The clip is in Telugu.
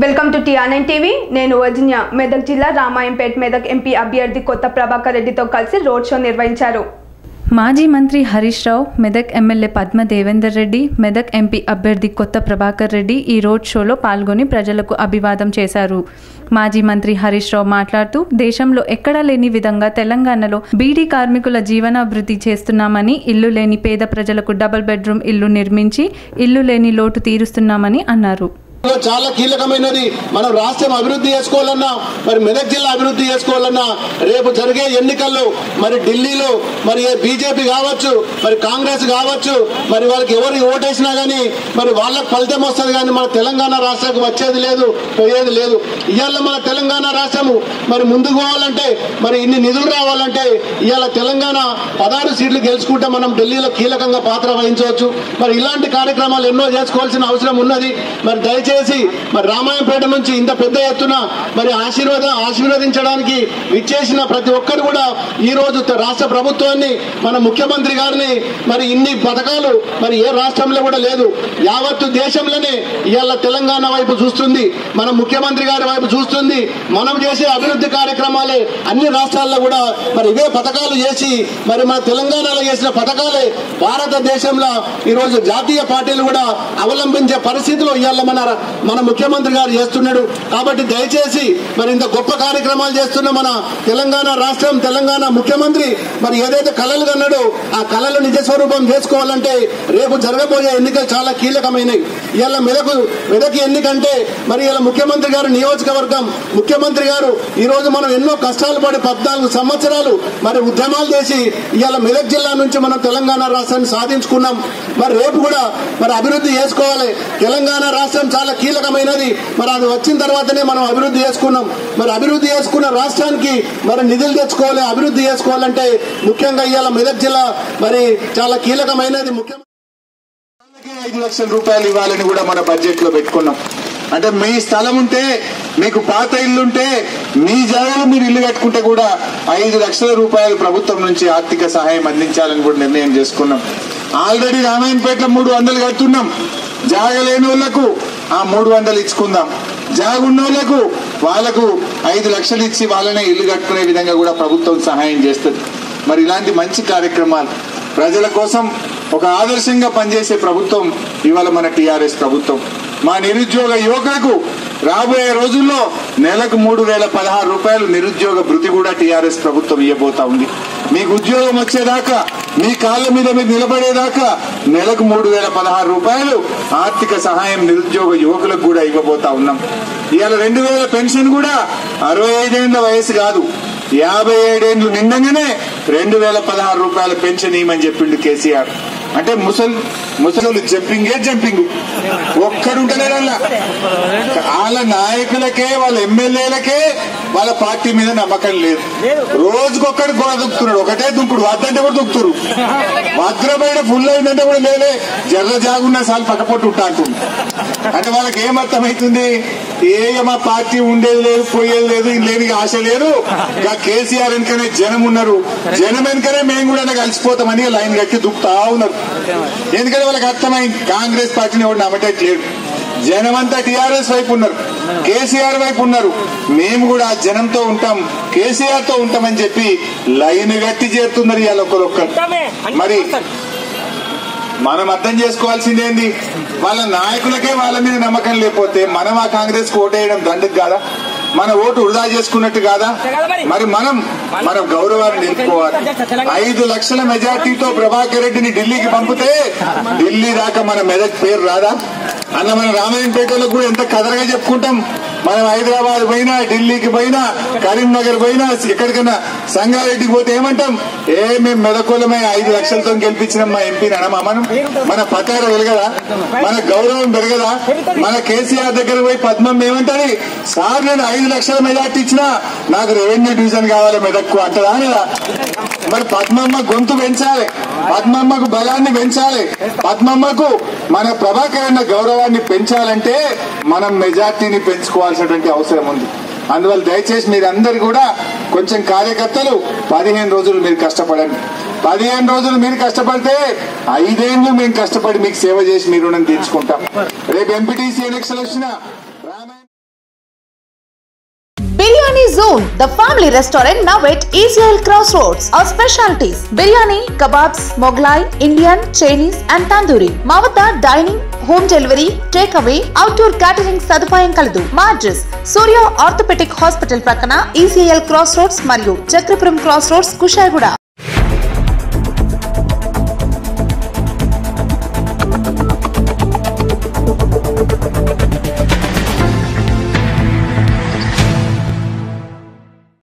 వెల్కమ్ టు టీఆర్ఎన్ టీవీ నేను వర్జిన్య మెదక్ జిల్లా రామాయంపేట్ మెదక్ ఎంపీ అభ్యర్థి కొత్త ప్రభాకర్ రెడ్డితో కలిసి రోడ్ షో నిర్వహించారు మాజీ మంత్రి హరీష్ రావు మెదక్ ఎమ్మెల్యే పద్మ దేవేందర్ రెడ్డి మెదక్ ఎంపీ అభ్యర్థి కొత్త ప్రభాకర్ రెడ్డి ఈ రోడ్ షోలో పాల్గొని ప్రజలకు అభివాదం చేశారు మాజీ మంత్రి హరీష్ రావు మాట్లాడుతూ దేశంలో ఎక్కడా లేని విధంగా తెలంగాణలో బీడీ కార్మికుల జీవనాభివృద్ధి చేస్తున్నామని ఇల్లు లేని పేద ప్రజలకు డబుల్ బెడ్రూమ్ ఇల్లు నిర్మించి ఇల్లు లేని లోటు తీరుస్తున్నామని అన్నారు లో చాలా కీలకమైనది మనం రాష్ట్రం అభివృద్ధి చేసుకోవాలన్నా మరి మెదక్ జిల్లా అభివృద్ధి చేసుకోవాలన్నా రేపు జరిగే ఎన్నికల్లో మరి ఢిల్లీలో మరి ఏ బీజేపీ కావచ్చు మరి కాంగ్రెస్ కావచ్చు మరి వాళ్ళకి ఎవరు ఓటేసినా గానీ మరి వాళ్ళకి ఫలితం వస్తుంది కానీ మన తెలంగాణ రాష్ట్రానికి వచ్చేది లేదు పోయేది లేదు ఇవాళ మన తెలంగాణ రాష్ట్రము మరి ముందుకు పోవాలంటే మరి ఇన్ని నిధులు రావాలంటే ఇవాళ తెలంగాణ పదహారు సీట్లు గెలుచుకుంటే మనం ఢిల్లీలో కీలకంగా పాత్ర వహించవచ్చు మరి ఇలాంటి కార్యక్రమాలు ఎన్నో చేసుకోవాల్సిన అవసరం ఉన్నది మరి దయచేసి మరి రామాయంపేట నుంచి ఇంత పెద్ద ఎత్తున మరి ఆశీర్వాద ఆశీర్వదించడానికి విచ్చేసిన ప్రతి ఒక్కరు కూడా ఈ రోజు త- రాష్ట్ర ప్రభుత్వాన్ని మన ముఖ్యమంత్రి గారిని మరి ఇన్ని పథకాలు మరి ఏ రాష్ట్రంలో కూడా లేదు యావత్తు దేశంలోనే ఇవాళ తెలంగాణ వైపు చూస్తుంది మన ముఖ్యమంత్రి గారి వైపు చూస్తుంది మనం చేసే అభివృద్ధి కార్యక్రమాలే అన్ని రాష్ట్రాల్లో కూడా మరి ఇవే పథకాలు చేసి మరి మన తెలంగాణలో చేసిన పథకాలే భారతదేశంలో ఈ రోజు జాతీయ పార్టీలు కూడా అవలంబించే పరిస్థితిలో ఇవాళ మన మన ముఖ్యమంత్రి గారు చేస్తున్నాడు కాబట్టి దయచేసి మరి ఇంత గొప్ప కార్యక్రమాలు చేస్తున్న మన తెలంగాణ రాష్ట్రం తెలంగాణ ముఖ్యమంత్రి మరి ఏదైతే కళలు కన్నాడో ఆ కళలు నిజ స్వరూపం చేసుకోవాలంటే రేపు జరగబోయే ఎన్నికలు చాలా కీలకమైనవి ఇవాళ మెదకు మెదకి ఎన్నికంటే మరి ఇలా ముఖ్యమంత్రి గారు నియోజకవర్గం ముఖ్యమంత్రి గారు ఈ రోజు మనం ఎన్నో కష్టాలు పడి పద్నాలుగు సంవత్సరాలు మరి ఉద్యమాలు చేసి ఇవాళ మెదక్ జిల్లా నుంచి మనం తెలంగాణ రాష్ట్రాన్ని సాధించుకున్నాం మరి రేపు కూడా మరి అభివృద్ధి చేసుకోవాలి తెలంగాణ రాష్ట్రం చాలా కీలకమైనది మరి అది వచ్చిన తర్వాతనే మనం అభివృద్ధి చేసుకున్నాం మరి అభివృద్ధి చేసుకున్న రాష్ట్రానికి మరి నిధులు తెచ్చుకోవాలి అభివృద్ధి చేసుకోవాలంటే ముఖ్యంగా ఇవాళ మెదక్ జిల్లా మరి చాలా కీలకమైనది ముఖ్యమంత్రి వాళ్ళకి ఐదు లక్షల రూపాయలు ఇవ్వాలని కూడా మన బడ్జెట్ లో పెట్టుకున్నాం అంటే మీ స్థలం ఉంటే మీకు పాత ఇల్లుంటే మీ జాగాలో మీరు ఇల్లు కట్టుకుంటే కూడా ఐదు లక్షల రూపాయలు ప్రభుత్వం నుంచి ఆర్థిక సహాయం అందించాలని కూడా నిర్ణయం చేసుకున్నాం ఆల్రెడీ రామాయణపేటలో మూడు వందలు కడుతున్నాం జాగ లేని వాళ్ళకు ఆ మూడు వందలు ఇచ్చుకుందాం జాగున్నోళ్లకు వాళ్ళకు ఐదు లక్షలు ఇచ్చి వాళ్ళనే ఇల్లు కట్టుకునే విధంగా కూడా ప్రభుత్వం సహాయం చేస్తుంది మరి ఇలాంటి మంచి కార్యక్రమాలు ప్రజల కోసం ఒక ఆదర్శంగా పనిచేసే ప్రభుత్వం ఇవాళ మన టిఆర్ఎస్ ప్రభుత్వం మా నిరుద్యోగ యువకులకు రాబోయే రోజుల్లో నెలకు మూడు వేల పదహారు రూపాయలు నిరుద్యోగ భృతి కూడా టీఆర్ఎస్ ప్రభుత్వం ఇవ్వబోతా ఉంది మీకు ఉద్యోగం వచ్చేదాకా మీ కాళ్ళ మీద మీరు నిలబడేదాకా నెలకు మూడు వేల పదహారు రూపాయలు ఆర్థిక సహాయం నిరుద్యోగ యువకులకు కూడా ఇవ్వబోతా ఉన్నాం ఇవాళ రెండు వేల పెన్షన్ కూడా అరవై ఐదేళ్ల వయసు కాదు యాభై ఏడేళ్లు నిండంగానే రెండు వేల పదహారు రూపాయల పెన్షన్ ఇవ్వమని చెప్పిండు కేసీఆర్ అంటే ముసలి ముసలి జంపింగే జంపింగ్ ఒక్కడుంటలేడల్లా వాళ్ళ నాయకులకే వాళ్ళ ఎమ్మెల్యేలకే వాళ్ళ పార్టీ మీద నమ్మకం లేదు రోజుకొక్కడు గోడ దుక్కుతున్నాడు ఒకటే దుక్కుడు వద్దంటే కూడా దుక్కుతురు భద్రమైన ఫుల్ అయిందంటే కూడా లేలే జర్ర జాగున్న సార్లు పక్కపొట్టు ఉంటా అంటుంది అంటే వాళ్ళకి ఏం అర్థమవుతుంది ఏ మా పార్టీ ఉండేది లేదు పోయేది లేదు లేని ఆశ లేదు ఇక కేసీఆర్ వెనుకనే జనం ఉన్నారు జనం వెనుకనే మేము కూడా కలిసిపోతామని లైన్ కట్టి దుక్కుతా ఉన్నారు ఎందుకంటే వాళ్ళకి అర్థమైంది కాంగ్రెస్ పార్టీని ఎవరు నమ్మటట్లేడు జనమంతా టీఆర్ఎస్ వైపు ఉన్నారు కేసీఆర్ వైపు ఉన్నారు మేము కూడా ఆ జనంతో ఉంటాం కేసీఆర్ తో ఉంటామని చెప్పి లైన్ గట్టి చేరుతున్నారు ఇవాళ ఒకరొక్కరు మరి మనం అర్థం చేసుకోవాల్సిందేంది వాళ్ళ నాయకులకే వాళ్ళ మీద నమ్మకం లేకపోతే మనం ఆ కాంగ్రెస్ కు ఓటేయడం దండకు కాదా మన ఓటు వృధా చేసుకున్నట్టు కాదా మరి మనం మన గౌరవాన్ని నిలుపుకోవాలి ఐదు లక్షల మెజార్టీతో ప్రభాకర్ రెడ్డిని ఢిల్లీకి పంపితే ఢిల్లీ దాకా మన మెదక్ పేరు రాదా అన్న మన రామాయణపేటలో కూడా ఎంత కదరగా చెప్పుకుంటాం మనం హైదరాబాద్ పోయినా ఢిల్లీకి పోయినా కరీంనగర్ పోయినా ఎక్కడికైనా సంగారెడ్డికి పోతే ఏమంటాం ఏ మేము మెదకులమే ఐదు లక్షలతో గెలిపించినాం మా ఎంపీని అనమా మనం మన పతార వెలగదా మన గౌరవం పెరగదా మన కేసీఆర్ దగ్గర పోయి పద్మం ఏమంటది సార్ నేను ఐదు లక్షల మెజార్టీ ఇచ్చినా నాకు రెవెన్యూ డివిజన్ కావాలి మెదక్కు అంటదా లేదా మరి పద్మమ్మ గొంతు పెంచాలి పద్మమ్మకు బలాన్ని పెంచాలి పద్మమ్మకు మన ప్రభాకర్ అన్న గౌరవాన్ని పెంచాలంటే మనం మెజార్టీని పెంచుకోవాల్సినటువంటి అవసరం ఉంది అందువల్ల దయచేసి మీరందరు కూడా కొంచెం కార్యకర్తలు పదిహేను రోజులు మీరు కష్టపడండి పదిహేను రోజులు మీరు కష్టపడితే ఐదేళ్లు మేము కష్టపడి మీకు సేవ చేసి మీ రుణం తీర్చుకుంటాం రేపు ఎంపీటీసీ ఎలక్షన్ వచ్చినా biryani zone the family restaurant now at ECIL cross roads our specialities biryani kebabs Mughlai Indian Chinese and tandoori మా వద్ద dining home delivery take away outdoor catering సదుపాయం కలదు మా అడ్రస్ సూర్య ఆర్థోపెటిక్ హాస్పిటల్ ప్రక్కన ఈసీఎల్ క్రాస్ రోడ్స్ మరియు చక్రపురం క్రాస్ రోడ్స్ కుషాయిగూడ